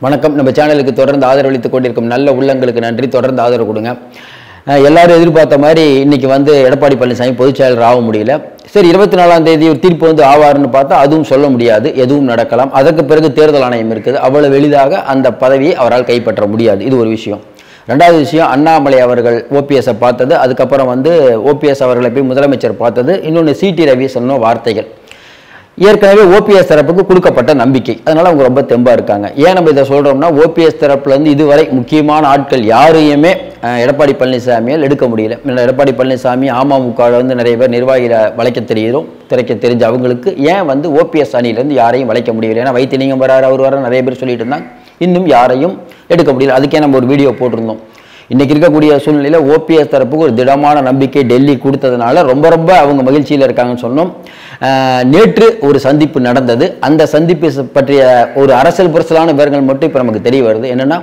வணக்கம் நம்ம சேனலுக்கு தொடர்ந்து ஆதரவளித்துக் கொண்டிருக்கும் நல்ல உள்ளங்களுக்கு நன்றி தொடர்ந்து ஆதரவு கொடுங்க அஹ் எல்லாரும் எதிர்பார்த்த மாதிரி இன்னைக்கு வந்து எடப்பாடி பழனிசாமி பொதுச் செயலர் ஆக முடியல சரி இருபத்தி நாலாம் தேதி ஒரு தீர்ப்பு வந்து ஆவாருன்னு பார்த்தா அதுவும் சொல்ல முடியாது எதுவும் நடக்கலாம் அதற்கு பிறகு தேர்தல் ஆணையம் இருக்குது அவ்வளவு எளிதாக அந்த பதவியை அவரால் கைப்பற்ற முடியாது இது ஒரு விஷயம் ரெண்டாவது விஷயம் அண்ணாமலை அவர்கள் ஓபிஎஸ்ஸை பார்த்தது அதுக்கப்புறம் வந்து ஓபிஎஸ் அவர்களை போய் முதலமைச்சர் பார்த்தது இன்னொன்று சிடி ரவி சொன்ன வார்த்தைகள் ஏற்கனவே ஓபிஎஸ் தரப்புக்கு கொடுக்கப்பட்ட நம்பிக்கை அதனால அவங்க ரொம்ப தெம்பா இருக்காங்க ஏன் நம்ம இதை சொல்றோம்னா ஓபிஎஸ் தரப்புல இருந்து இதுவரை முக்கியமான ஆட்கள் யாரையுமே அஹ், எடப்பாடி பழனிசாமியால் எடுக்க முடியல இல்ல, எடப்பாடி பழனிசாமி அமமுக வந்து நிறைய பேர் நிர்வாகிகளை வளைக்க தெரியும் திரைக்க தெரிஞ்ச அவங்களுக்கு ஏன் வந்து ஓபிஎஸ் அணியிலேருந்து யாரையும் வளைக்க முடியல ஏன்னா வைத்திலிங்கம் வராரு அவர் வர நிறைய பேர் சொல்லிட்டு இருந்தாங்க இன்னும் யாரையும் எடுக்க முடியல அதுக்கே நம்ம ஒரு வீடியோ போட்டிருந்தோம் இன்னைக்கு இருக்கக்கூடிய சூழ்நிலையில ஓபிஎஸ் தரப்புக்கு ஒரு திடமான நம்பிக்கை டெல்லி கொடுத்ததுனால ரொம்ப ரொம்ப அவங்க மகிழ்ச்சியில் இருக்காங்கன்னு சொன்னோம் ஆஹ் நேற்று ஒரு சந்திப்பு நடந்தது அந்த சந்திப்பு ச- பற்றிய ஒரு அரசியல் புரசலான விவரங்கள் மட்டும் இப்போ நமக்கு தெரிய வருது என்னன்னா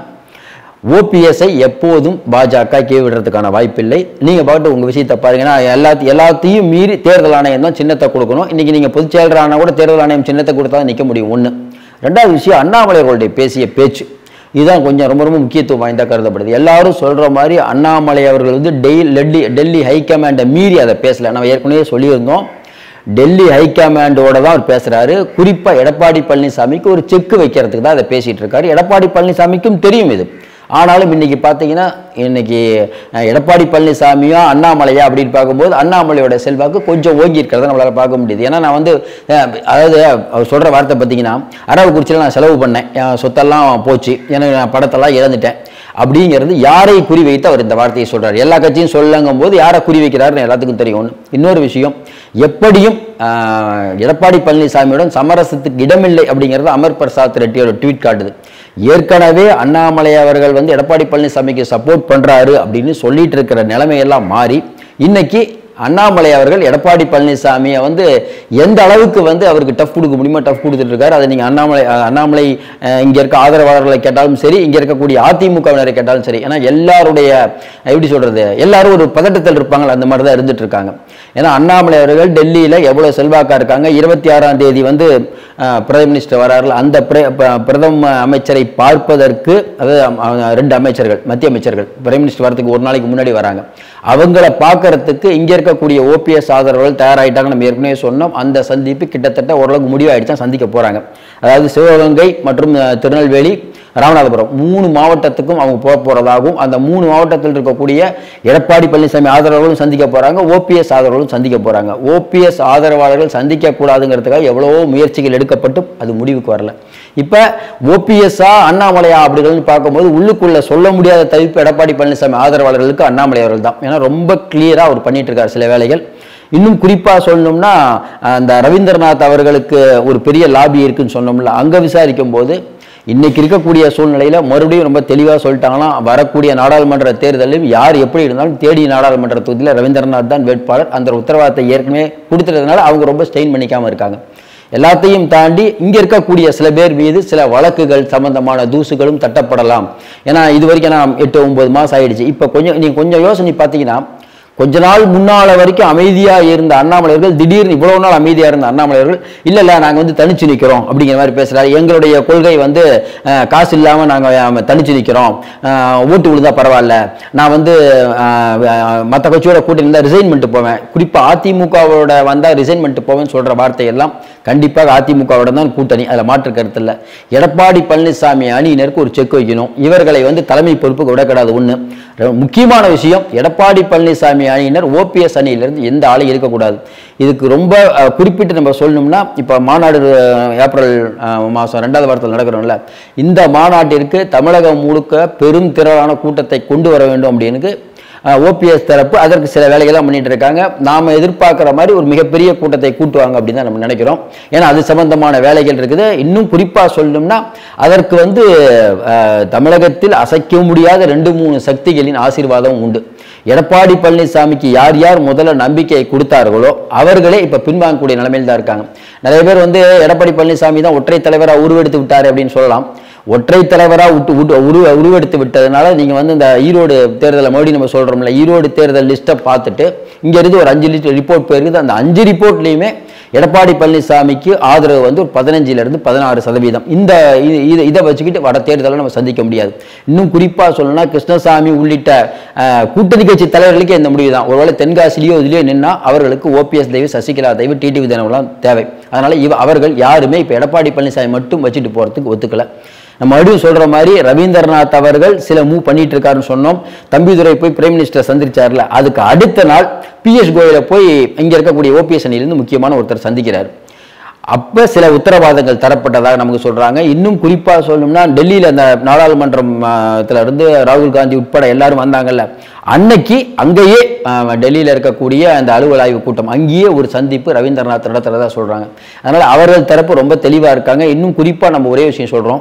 ஓபிஎஸ்ஐ எப்போதும் பாஜக கீழ் விடுறதுக்கான வாய்ப்பில்லை நீங்க பாட்டு உங்க விஷயத்தை பாருங்கன்னா எல்லாத்தையும் எல்லாத்தையும் மீறி தேர்தல் ஆணையம் தான் சின்னத்தை கொடுக்கணும் இன்னைக்கு நீங்க பொதுச் செயலர் ஆனா கூட தேர்தல் ஆணையம் சின்னத்தை கொடுத்தா தான் நிக்க முடியும் ஒண்ணு ரெண்டாவது விஷயம் அண்ணாமலை அவர்களுடைய பேசிய பேச்சு இதுதான் கொஞ்சம் ரொம்ப ரொம்ப முக்கியத்துவம் வாய்ந்தா கருதப்படுது எல்லாரும் சொல்ற மாதிரி அண்ணாமலை அவர்கள் வந்து டெல்லி டெல்லி டெல்லி ஹைகமாண்டை மீறி அதை பேசல நம்ம ஏற்கனவே சொல்லியிருந்தோம் டெல்லி ஹைகமாண்டோட தான் அவர் பேசுறாரு குறிப்பா எடப்பாடி பழனிசாமிக்கு ஒரு செக் வைக்கிறதுக்கு தான் அதை பேசிட்டு இருக்காரு எடப்பாடி பழனிசாமிக்கும் தெரியும் இது ஆனாலும் இன்னைக்கு பார்த்தீங்கன்னா இன்னைக்கு அஹ், எடப்பாடி பழனிசாமியா அண்ணாமலையா அப்படின்னு பார்க்கும்போது அண்ணாமலையோட செல்வாக்கு கொஞ்சம் ஓங்கி இருக்கிறத நம்மளால பார்க்க முடியுது ஏன்னா நான் வந்து அஹ், அதாவது அவர் சொல்ற வார்த்தை பார்த்தீங்கன்னா அரவக்குறிச்சியில் நான் செலவு பண்ணேன் என் சொத்தெல்லாம் போச்சு எனக்கு நான் படத்தெல்லாம் இழந்துட்டேன் அப்படிங்கிறது யாரை குறிவைத்து அவர் இந்த வார்த்தையை சொல்றாரு எல்லா கட்சியும் சொல்லுங்கும் போது யாரை குறி வைக்கிறாருன்னு எல்லாத்துக்கும் தெரியும் ஒண்ணு. இன்னொரு விஷயம் எப்படியும் ஆஹ், எடப்பாடி பழனிசாமியுடன் சமரசத்துக்கு இடமில்லை அப்படிங்கிறது அமர் பிரசாத் ரெட்டியோட ட்வீட் காட்டுது ஏற்கனவே அண்ணாமலை அவர்கள் வந்து எடப்பாடி பழனிசாமிக்கு சப்போர்ட் பண்றாரு அப்படின்னு சொல்லிட்டு இருக்கிற நிலைமையெல்லாம் மாறி இன்னைக்கு அண்ணாமலை அவர்கள் எடப்பாடி பழனிசாமியை வந்து எந்த அளவுக்கு வந்து அவருக்கு டஃப் கொடுக்க முடியுமோ டஃப் கொடுத்துட்டு இருக்காரு அதை நீங்க அண்ணாமலை அஹ், அண்ணாமலை அஹ், இங்க இருக்க ஆதரவாளர்களை கேட்டாலும் சரி இங்க இருக்கக்கூடிய அதிமுகவினரை கேட்டாலும் சரி ஏன்னா எல்லாருடைய அஹ், எப்படி சொல்றது எல்லாரும் ஒரு பதட்டத்தில் இருப்பாங்க அந்த மாதிரி தான் இருந்துட்டு இருக்காங்க ஏன்னா அண்ணாமலை அவர்கள் டெல்லியில எவ்வளவு செல்வாக்கா இருக்காங்க இருபத்தி ஆறாம் தேதி வந்து அஹ், பிரைம் மினிஸ்டர் வராருல அந்த பிர- ப- பிரதம அமைச்சரை பார்ப்பதற்கு அதாவது அஹ், ரெண்டு அமைச்சர்கள் மத்திய அமைச்சர்கள் பிரைம் மினிஸ்டர் வரதுக்கு ஒரு நாளைக்கு முன்னாடி வராங்க அவங்கள பார்க்கறதுக்கு இங்க இருக்கக்கூடிய ஓபிஎஸ் ஆதரவுகள் தயாராயிட்டாங்க நம்ம ஏற்கனவே சொன்னோம் அந்த சந்திப்பு கிட்டத்தட்ட ஓரளவுக்கு முடிவாயிடுச்சு தான் சந்திக்க போறாங்க அதாவது சிவகங்கை மற்றும் அஹ், திருநெல்வேலி ராமநாதபுரம் மூணு மாவட்டத்துக்கும் அவங்க போக போறதாகவும் அந்த மூணு மாவட்டத்தில் இருக்கக்கூடிய எடப்பாடி பழனிசாமி ஆதரவாளர்களும் சந்திக்க போறாங்க ஓபிஎஸ் ஆதரவாளர்களும் சந்திக்க போறாங்க ஓபிஎஸ் ஆதரவாளர்கள் சந்திக்க கூடாதுங்கிறதுக்காக எவ்வளவோ முயற்சிகள் எடுக்கப்பட்டு அது முடிவுக்கு வரல இப்ப ஓபிஎஸ்ஆ அண்ணாமலையா அப்படின்னு பார்க்கும்போது உள்ளுக்குள்ள சொல்ல முடியாத தவிப்பு எடப்பாடி பழனிசாமி ஆதரவாளர்களுக்கு அண்ணாமலை அவர்கள் தான் ஏன்னா ரொம்ப கிளியரா அவர் பண்ணிட்டு இருக்காரு சில வேலைகள் இன்னும் குறிப்பா சொல்லணும்னா அந்த ரவீந்திரநாத் அவர்களுக்கு ஒரு பெரிய லாபி இருக்குன்னு சொன்னோம்ல அங்க விசாரிக்கும் போது இன்னைக்கு இருக்கக்கூடிய சூழ்நிலையில மறுபடியும் ரொம்ப தெளிவா சொல்லிட்டாங்கன்னா வரக்கூடிய நாடாளுமன்ற தேர்தலில் யார் எப்படி இருந்தாலும் தேடி நாடாளுமன்ற தொகுதியில் ரவீந்திரநாத் தான் வேட்பாளர் அந்த உத்தரவாதத்தை ஏற்கனவே கொடுத்துட்டதுனால அவங்க ரொம்ப ஸ்டெயின் பண்ணிக்காம இருக்காங்க எல்லாத்தையும் தாண்டி இங்க இருக்கக்கூடிய சில பேர் மீது சில வழக்குகள் சம்பந்தமான தூசுகளும் தட்டப்படலாம் ஏன்னா இது வரைக்கும் நான் எட்டு ஒன்பது மாசம் ஆயிடுச்சு இப்ப கொஞ்சம் நீங்க கொஞ்சம் யோசனை பார்த்தீங்கன்னா கொஞ்ச நாள் முன்னால வரைக்கும் அமைதியா இருந்த அண்ணாமலையர்கள் திடீர்னு இவ்வளவு நாள் அமைதியா இருந்த அண்ணாமலையர்கள் இல்ல இல்ல நாங்க வந்து தனிச்சு நிக்கிறோம் அப்படிங்கிற மாதிரி பேசுறாரு எங்களுடைய கொள்கை வந்து அஹ், காசு இல்லாம நாங்க அஹ், தனிச்சு நிக்கிறோம் அஹ், ஓட்டு விழுந்தா பரவாயில்ல நான் வந்து அஹ், அஹ், மத்த கட்சியோட கூட்டணி இருந்தா ரிசைன் பண்ணிட்டு போவேன் குறிப்பா அதிமுகவோட வந்தா ரிசைன் பண்ணிட்டு போவேன்னு சொல்ற வார்த்தையெல்லாம் கண்டிப்பாக அதிமுகவோட தான் கூட்டணி அதுல மாற்று கருத்து இல்ல எடப்பாடி பழனிசாமி அணியினருக்கு ஒரு செக் வைக்கணும் இவர்களை வந்து தலைமை பொறுப்புக்கு விடக்கூடாது ஒண்ணு ரெ- முக்கியமான விஷயம் எடப்பாடி பழனிசாமி அணியினர் ஓபிஎஸ் அணியிலிருந்து எந்த ஆளும் இருக்கக்கூடாது இதுக்கு ரொம்ப அஹ், குறிப்பிட்டு நம்ம சொல்லணும்னா இப்போ மாநாடு அஹ், ஏப்ரல் அஹ், மாதம் ரெண்டாவது வாரத்தில் நடக்கிறோம்ல இந்த மாநாட்டிற்கு தமிழகம் முழுக்க பெரும் திரளான கூட்டத்தை கொண்டு வர வேண்டும் அப்படின்னு ஓபிஎஸ் தரப்பு அதற்கு சில வேலைகள்லாம் பண்ணிட்டு இருக்காங்க நாம எதிர்பார்க்குற மாதிரி ஒரு மிகப்பெரிய கூட்டத்தை கூட்டுவாங்க அப்படின்னு தான் நம்ம நினைக்கிறோம் ஏன்னா அது சம்பந்தமான வேலைகள் இருக்குது இன்னும் குறிப்பா சொல்லணும்னா அதற்கு வந்து அஹ், தமிழகத்தில் அசைக்க முடியாத ரெண்டு மூணு சக்திகளின் ஆசீர்வாதம் உண்டு எடப்பாடி பழனிசாமிக்கு யார் யார் முதல்ல நம்பிக்கையை கொடுத்தார்களோ அவர்களே இப்ப பின்வாங்கக்கூடிய நிலைமையில் தான் இருக்காங்க நிறைய பேர் வந்து எடப்பாடி பழனிசாமி தான் ஒற்றை தலைவரா உருவெடுத்து விட்டாரு அப்படின்னு சொல்லலாம் ஒற்றை தலைவரா விட்டு விட்டு உருவ உருவெடுத்து விட்டதுனால நீங்க வந்து இந்த ஈரோடு தேர்தலை மறுபடியும் நம்ம சொல்றோம்ல ஈரோடு தேர்தல் லிஸ்ட்டை பார்த்துட்டு இங்க இருந்து ஒரு அஞ்சு லிஸ்ட் ரிப்போர்ட் போயிருக்குது அந்த அஞ்சு ரிப்போர்ட்லயுமே எடப்பாடி பழனிசாமிக்கு ஆதரவு வந்து ஒரு பதினஞ்சுல இருந்து பதினாறு சதவீதம் இந்த இது- இது இதை வச்சுக்கிட்டு வட தேர்தலை நம்ம சந்திக்க முடியாது இன்னும் குறிப்பாக சொல்லணும்னா கிருஷ்ணசாமி உள்ளிட்ட அஹ், கூட்டணி கட்சி தலைவர்களுக்கே இந்த முடிவு தான் ஒருவேளை தென்காசிலேயோ இதுலேயோ நின்னா அவர்களுக்கு ஓபிஎஸ் தெய்வம் சசிகலா தெய்வம் டிடிவி தினம்லாம் தேவை அதனால இவ அவர்கள் யாருமே இப்போ எடப்பாடி பழனிசாமி மட்டும் வச்சுட்டு போறதுக்கு ஒத்துக்கல நம்ம மறுபடியும் சொல்ற மாதிரி ரவீந்திரநாத் அவர்கள் சில மூவ் பண்ணிட்டு இருக்காருன்னு சொன்னோம் தம்பிதுரை போய் பிரைம் மினிஸ்டர் சந்திச்சார்ல அதுக்கு அடுத்த நாள் பிஎஸ் கோயலை போய் இங்க இருக்கக்கூடிய ஓபிஎஸ் அணியிலிருந்து முக்கியமான ஒருத்தர் சந்திக்கிறார் அப்ப சில உத்தரவாதங்கள் தரப்பட்டதாக நமக்கு சொல்றாங்க இன்னும் குறிப்பா சொல்லணும்னா டெல்லியில அந்த நாடாளுமன்றம் ஆ, த்துல இருந்து ராகுல் காந்தி உட்பட எல்லாரும் வந்தாங்கல்ல அன்னைக்கு அங்கேயே ஆ, டெல்லியில இருக்கக்கூடிய அந்த அலுவல் ஆய்வு கூட்டம் அங்கேயே ஒரு சந்திப்பு ரவீந்திரநாத் இடத்துல தான் சொல்றாங்க அதனால அவர்கள் தரப்பு ரொம்ப தெளிவா இருக்காங்க இன்னும் குறிப்பா நம்ம ஒரே விஷயம் சொல்றோம்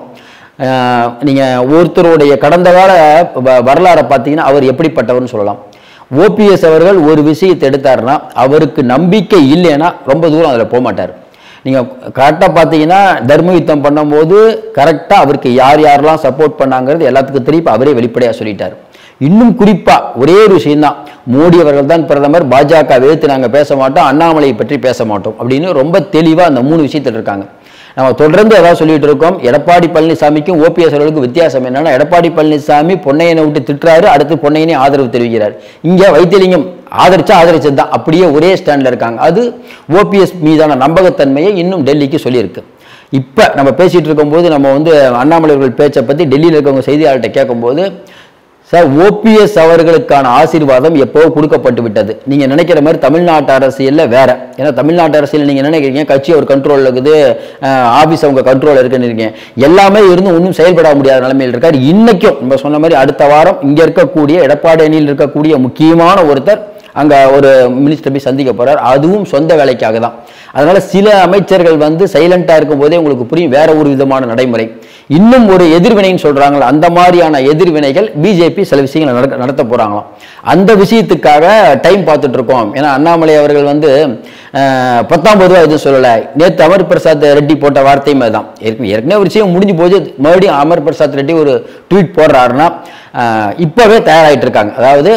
ஆஹ் நீங்க ஒருத்தருடைய கடந்த கால வ- வரலாறை பார்த்தீங்கன்னா அவர் எப்படிப்பட்டவர்னு சொல்லலாம் ஓபிஎஸ் அவர்கள் ஒரு விஷயத்தை எடுத்தாருன்னா அவருக்கு நம்பிக்கை இல்லைன்னா ரொம்ப தூரம் அதில் போக மாட்டார் நீங்க கரெக்டாக பார்த்தீங்கன்னா தர்ம யுத்தம் பண்ணும்போது கரெக்டாக அவருக்கு யார் யாரெல்லாம் சப்போர்ட் பண்ணாங்கிறது எல்லாத்துக்கும் திருப்பி அவரே வெளிப்படையாக சொல்லிட்டார் இன்னும் குறிப்பா ஒரே ஒரு விஷயம்தான் மோடி அவர்கள் தான் பிரதமர் பாஜக எதிர்த்து நாங்கள் பேச மாட்டோம் அண்ணாமலையை பற்றி பேச மாட்டோம் அப்படின்னு ரொம்ப தெளிவா அந்த மூணு விஷயத்தில் இருக்காங்க நம்ம தொடர்ந்து ஏதாவது சொல்லிட்டு இருக்கோம் எடப்பாடி பழனிசாமிக்கும் ஓபிஎஸ் அவர்களுக்கு வித்தியாசம் என்னன்னா எடப்பாடி பழனிசாமி பொன்னையனை விட்டு திட்டுறாரு அடுத்து பொன்னையனே ஆதரவு தெரிவிக்கிறார் இங்க வைத்தியலிங்கம் ஆதரிச்சா ஆதரிச்சது தான் அப்படியே ஒரே ஸ்டாண்ட்ல இருக்காங்க அது ஓபிஎஸ் மீதான நம்பகத்தன்மையை இன்னும் டெல்லிக்கு சொல்லியிருக்கு இப்ப நம்ம பேசிட்டு இருக்கும்போது நம்ம வந்து அண்ணாமலை அவர்கள் பேச்சை பத்தி டெல்லியில் இருக்கவங்க செய்தியாளர்கிட்ட கேட்கும்போது சார் ஓபிஎஸ் அவர்களுக்கான ஆசீர்வாதம் எப்போ கொடுக்கப்பட்டு விட்டது நீங்க நினைக்கிற மாதிரி தமிழ்நாட்டு அரசியல்ல வேற ஏன்னா தமிழ்நாட்டு அரசியல் நீங்க நினைக்கிறீங்க கட்சி ஒரு கண்ட்ரோல்ல இருக்குது ஆபீஸ் அவங்க கண்ட்ரோல் இருக்குன்னு இருக்கீங்க எல்லாமே இருந்து ஒன்றும் செயல்பட முடியாத நிலைமையில் இருக்காரு இன்னைக்கும் நம்ம சொன்ன மாதிரி அடுத்த வாரம் இங்க இருக்கக்கூடிய எடப்பாடி அணியில் இருக்கக்கூடிய முக்கியமான ஒருத்தர் அங்க ஒரு மினிஸ்டர் போய் சந்திக்க போறார் அதுவும் சொந்த வேலைக்காக தான் அதனால சில அமைச்சர்கள் வந்து சைலண்டா இருக்கும் போதே உங்களுக்கு புரியும் வேற ஒரு விதமான நடைமுறை இன்னும் ஒரு எதிர்வினைன்னு சொல்றாங்களா அந்த மாதிரியான எதிர்வினைகள் பிஜேபி சில விஷயங்களை நடக்க நடத்த போறாங்களாம் அந்த விஷயத்துக்காக டைம் பார்த்துட்டு இருக்கோம் ஏன்னா அண்ணாமலை அவர்கள் வந்து அஹ், பத்தாம் பொதுவாக எதுவும் சொல்லலை நேற்று அமர் பிரசாத் ரெட்டி போட்ட வார்த்தையும் அதுதான் ஏற்கனவே ஏற்கனவே ஒரு விஷயம் முடிஞ்சு போச்சு மறுபடியும் அமர் பிரசாத் ரெட்டி ஒரு ட்வீட் போடுறாருன்னா அஹ், இப்பவே தயாராகிட்டு இருக்காங்க அதாவது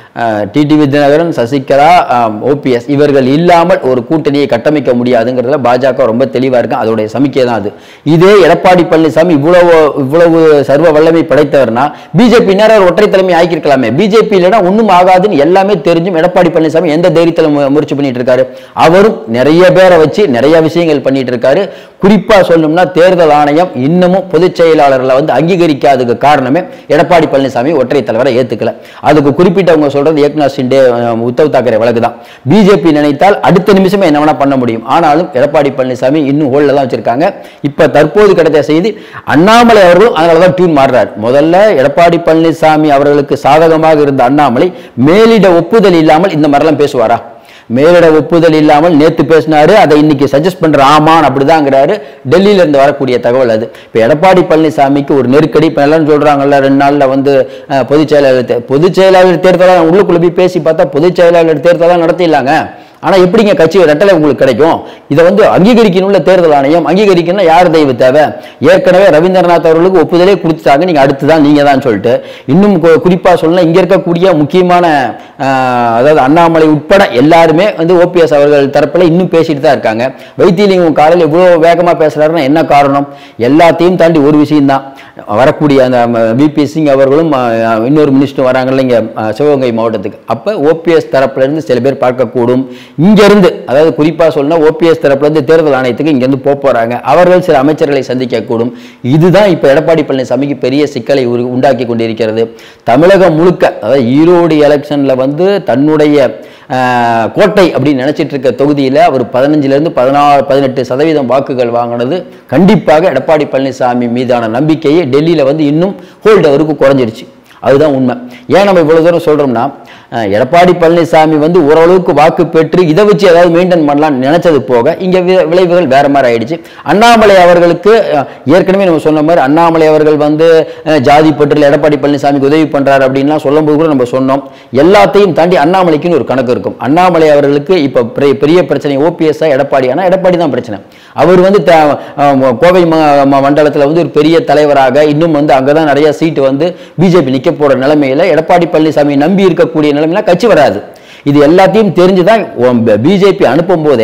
டிடிவி தினகரன் சசிகலா ஓபிஎஸ் இவர்கள் இல்லாமல் ஒரு கூட்டணியை கட்டமைக்க முடியாதுங்கிறதுல பாஜக ரொம்ப தெளிவா இருக்கு அதோடைய சமிக்கை தான் அது இதே எடப்பாடி பழனிசாமி இவ்வளவு இவ்வளவு சர்வ வல்லமை படைத்தவர்னா பிஜேபி நேரம் ஒற்றை தலைமை ஆக்கியிருக்கலாமே பிஜேபி இல்லைன்னா ஒண்ணும் ஆகாதுன்னு எல்லாமே தெரிஞ்சும் எடப்பாடி பழனிசாமி எந்த தைரியத்தில் மு- முயற்சி பண்ணிட்டு இருக்காரு அவரும் நிறைய பேரை வச்சு நிறைய விஷயங்கள் பண்ணிட்டு இருக்காரு குறிப்பா சொல்லணும்னா தேர்தல் ஆணையம் இன்னமும் பொதுச் செயலாளர்களை வந்து அங்கீகரிக்காததுக்கு காரணமே எடப்பாடி பழனிசாமி ஒற்றை தலைவரை ஏத்துக்கல அதுக்கு குறிப்பிட்டவங்க சொல்றது ஏக்நாத் ஷிண்டே அஹ், உத்தவ் தாக்கரே வழக்கு தான் பிஜேபி நினைத்தால் அடுத்த நிமிஷமே என்ன வேணா பண்ண முடியும் ஆனாலும் எடப்பாடி பழனிசாமி இன்னும் ஹோல்ல தான் வச்சிருக்காங்க இப்ப தற்போது கிடைத்த செய்தி அண்ணாமலை அவர்களும் அதனால தான் டியூன் மாறுறார் முதல்ல எடப்பாடி பழனிசாமி அவர்களுக்கு சாதகமாக இருந்த அண்ணாமலை மேலிட ஒப்புதல் இல்லாமல் இந்த மாதிரிலாம் பேசுவாரா மேலிட ஒப்புதல் இல்லாமல் நேத்து பேசினாரு அதை இன்னைக்கு சஜஸ்ட் பண்ற ஆமான் அப்படிதாங்கிறாரு டெல்லியில இருந்து வரக்கூடிய தகவல் அது இப்ப எடப்பாடி பழனிசாமிக்கு ஒரு நெருக்கடி இப்ப எல்லாரும் சொல்றாங்கல்ல ரெண்டு நாள்ல வந்து அஹ், பொதுச் செயலாளர் தே- பொதுச் செயலாளர் தேர்தலா உள்ளுக்குள்ள போய் பேசி பார்த்தா பொதுச் செயலாளர் தேர்தலா நடத்திடலாங்க ஆனா எப்படிங்க கட்சி ரெட்டலை உங்களுக்கு கிடைக்கும் இதை வந்து அங்கீகரிக்கணும்ல தேர்தல் ஆணையம் அங்கீகரிக்கணும்னா யார் தெய்வ தேவை ஏற்கனவே ரவீந்திரநாத் அவர்களுக்கு ஒப்புதலே கொடுத்துட்டாங்க நீங்க அடுத்து தான் நீங்க தான் சொல்லிட்டு இன்னும் கு- குறிப்பா சொல்லணும் இங்க இருக்கக்கூடிய முக்கியமான ஆஹ், அதாவது அண்ணாமலை உட்பட எல்லாருமே வந்து ஓபிஎஸ் அவர்கள் தரப்புல இன்னும் பேசிட்டு தான் இருக்காங்க வைத்தியலிங்கம் காலையில் இவ்வளவு வேகமா பேசுறாருன்னா என்ன காரணம் எல்லாத்தையும் தாண்டி ஒரு விஷயம்தான் வரக்கூடிய அந்த விபி சிங் அவர்களும் அஹ், இன்னொரு மினிஸ்டரும் வராங்கல்ல இங்க அஹ், சிவகங்கை மாவட்டத்துக்கு அப்ப ஓபிஎஸ் தரப்புல இருந்து சில பேர் பார்க்கக்கூடும் இங்க இருந்து அதாவது குறிப்பா சொன்னா ஓபிஎஸ் தரப்புல இருந்து தேர்தல் ஆணையத்துக்கு இங்க இருந்து போக போறாங்க அவர்கள் சில அமைச்சர்களை சந்திக்க கூடும் இதுதான் இப்ப எடப்பாடி பழனிசாமிக்கு பெரிய சிக்கலை உரு- உண்டாக்கி கொண்டிருக்கிறது தமிழகம் முழுக்க அதாவது ஈரோடு எலெக்ஷன்ல வந்து தன்னுடைய ஆஹ், கோட்டை அப்படின்னு நினைச்சிட்டு இருக்க தொகுதியில அவர் பதினஞ்சுல இருந்து பதினாறு பதினெட்டு சதவீதம் வாக்குகள் வாங்கினது கண்டிப்பாக எடப்பாடி பழனிசாமி மீதான நம்பிக்கையை டெல்லியில வந்து இன்னும் ஹோல்ட் அவருக்கு குறைஞ்சிருச்சு அதுதான் உண்மை ஏன் நம்ம இவ்வளவு தூரம் சொல்றோம்னா அஹ், எடப்பாடி பழனிசாமி வந்து ஓரளவுக்கு வாக்கு பெற்று இதை வச்சு ஏதாவது மெயின்டைன் பண்ணலாம்னு நினைச்சது போக இங்க வி- விளைவுகள் வேற மாதிரி ஆயிடுச்சு அண்ணாமலை அவர்களுக்கு அஹ், ஏற்கனவே நம்ம சொன்ன மாதிரி அண்ணாமலை அவர்கள் வந்து அஹ், ஜாதி பற்றில் எடப்பாடி பழனிசாமிக்கு உதவி பண்றாரு அப்படின்லாம் சொல்லும்போது கூட நம்ம சொன்னோம் எல்லாத்தையும் தாண்டி அண்ணாமலைக்குன்னு ஒரு கணக்கு இருக்கும் அண்ணாமலை அவர்களுக்கு இப்ப பெரிய- பெரிய பிரச்சனை ஓபிஎஸ் எடப்பாடி ஆனா எடப்பாடி தான் பிரச்சனை அவர் வந்து த- அஹ், கோவை ம- ம- மண்டலத்துல வந்து ஒரு பெரிய தலைவராக இன்னும் வந்து அங்கதான் நிறைய சீட்டு வந்து பிஜேபி நிக்க போற நிலைமையில எடப்பாடி பழனிசாமி நம்பி இருக்கக்கூடிய நிலைமையில கட்சி வராது இது எல்லாத்தையும் தெரிஞ்சுதான் பிஜேபி அனுப்பும் போதே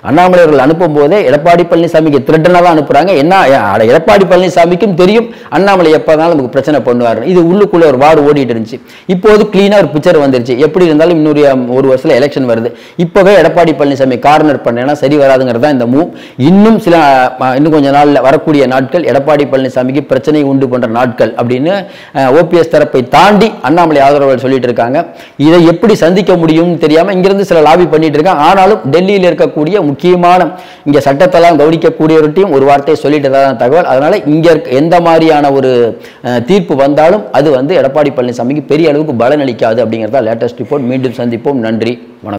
அண்ணாமலை அவர்கள் அனுப்பும் போதே எடப்பாடி பழனிசாமிக்கு திருடனா தான் அனுப்புறாங்க என்ன அட, எடப்பாடி பழனிசாமிக்கும் தெரியும் அண்ணாமலை எப்போதாலும் நமக்கு பிரச்சனை பண்ணுவார் இது உள்ளுக்குள்ள ஒரு வார்டு ஓடிட்டு இருந்துச்சு இப்போது கிளீனா ஒரு பிக்சர் வந்துருச்சு எப்படி இருந்தாலும் இன்னொரு அம், ஒரு வருஷத்துல எலெக்ஷன் வருது இப்போவே எடப்பாடி பழனிசாமி கார்னர் பண்ணேன்னா சரி வராதுங்கிறது தான் இந்த மூவ் இன்னும் சில அஹ், இன்னும் கொஞ்ச நாள்ல வரக்கூடிய நாட்கள் எடப்பாடி பழனிசாமிக்கு பிரச்சனை உண்டு பண்ற நாட்கள் அப்படின்னு ஓபிஎஸ் தரப்பை தாண்டி அண்ணாமலை ஆதரவாளர்கள் சொல்லிட்டு இருக்காங்க இதை எப்படி சந்திக்க முடியும்னு தெரியாம இங்கிருந்து சில லாபி பண்ணிட்டு இருக்காங்க ஆனாலும் டெல்லியில் இருக்கக்கூடிய முக்கியமான இங்க சட்டத்தெல்லாம் கவனிக்கக்கூடியவர்கிட்டையும் ஒரு வார்த்தையை சொல்லிட்டு தான் தகவல் அதனால இங்க இருக்க எந்த மாதிரியான ஒரு அஹ், தீர்ப்பு வந்தாலும் அது வந்து எடப்பாடி பழனிசாமிக்கு பெரிய அளவுக்கு பலன் அளிக்காது அப்படிங்கிறதா லேட்டஸ்ட் ரிப்போர்ட் மீண்டும் சந்திப்போம் நன்றி வணக்கம்